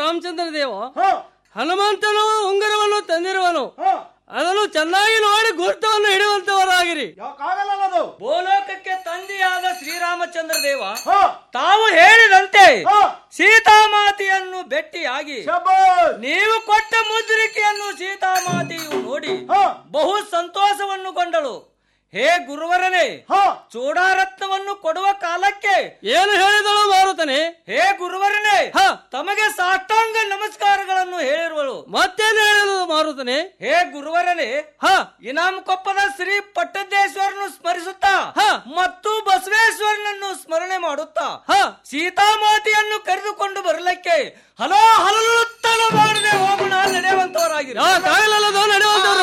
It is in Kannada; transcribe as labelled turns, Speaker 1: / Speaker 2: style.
Speaker 1: ಶ್ರೀರಾಮಚಂದ್ರ ದೇವ
Speaker 2: ಹ
Speaker 1: ಹನುಮಂತನು ಉಂಗುರವನ್ನು ತಂದಿರುವನು
Speaker 2: ಹ
Speaker 1: ಅದನ್ನು ಚೆನ್ನಾಗಿ ನೋಡಿ ಗುರುತವನ್ನು ಹಿಡಿಯುವಂತವರಾಗಿರಿ
Speaker 2: ಯಾಕಾಗಲ್ಲದು
Speaker 3: ಭೂಲೋಕಕ್ಕೆ ತಂದೆಯಾದ ಶ್ರೀರಾಮಚಂದ್ರ ದೇವ
Speaker 2: ಹ
Speaker 3: ತಾವು ಹೇಳಿದಂತೆ
Speaker 2: ಹ
Speaker 3: ಸೀತಾಮಾತೆಯನ್ನು ಭೇಟಿಯಾಗಿ
Speaker 2: ಶಬಾಷ್
Speaker 3: ನೀವು ಕೊಟ್ಟ ಮುದ್ರಿಕೆಯನ್ನು ಸೀತಾಮಾತೆಯು ನೋಡಿ
Speaker 2: ಹ
Speaker 3: ಬಹು ಸಂತೋಷವನ್ನು ಗೊಂಡಳು ಹೇ ಗುರುವರನೇ
Speaker 2: ಹ
Speaker 3: ಚೂಡಾರತ್ನವನ್ನು ಕೊಡುವ ಕಾಲಕ್ಕೆ
Speaker 1: ಏನು ಹೇಳಿದಳು ಮಾರುತನೆ
Speaker 3: ಹೇ ಗುರುವರನೇ
Speaker 1: ಹ
Speaker 3: ತಮಗೆ ಸಾಷ್ಟಾಂಗ ನಮಸ್ಕಾರಗಳನ್ನು ಹೇಳಿರುವಳು
Speaker 1: ಮತ್ತೇನು ಹೇಳಿದಳು ಮಾರುತನೆ
Speaker 3: ಹೇ ಗುರುವರನೇ
Speaker 1: ಹ
Speaker 3: ಇನಾಮ್ ಕೊಪ್ಪದ ಶ್ರೀ ಪಟ್ಟದೇಶ್ವರನು ಸ್ಮರಿಸುತ್ತಾ
Speaker 1: ಹ.
Speaker 3: ಮತ್ತು ಬಸವೇಶ್ವರನನ್ನು ಸ್ಮರಣೆ ಮಾಡುತ್ತಾ
Speaker 1: ಹ
Speaker 3: ಸೀತಾಮಾತೆಯನ್ನು ಕರೆದುಕೊಂಡು ಬರಲಿಕ್ಕೆ ಹಲೋ ಹಲಲು ಮಾಡದೆ ಹೋಗೋಣ ನಡೆಯುವಂತವರಾಗಿರು
Speaker 1: ಯಾ ಕಾಗಲಲ್ಲದೋ ನಡೆಯುವಂತವರು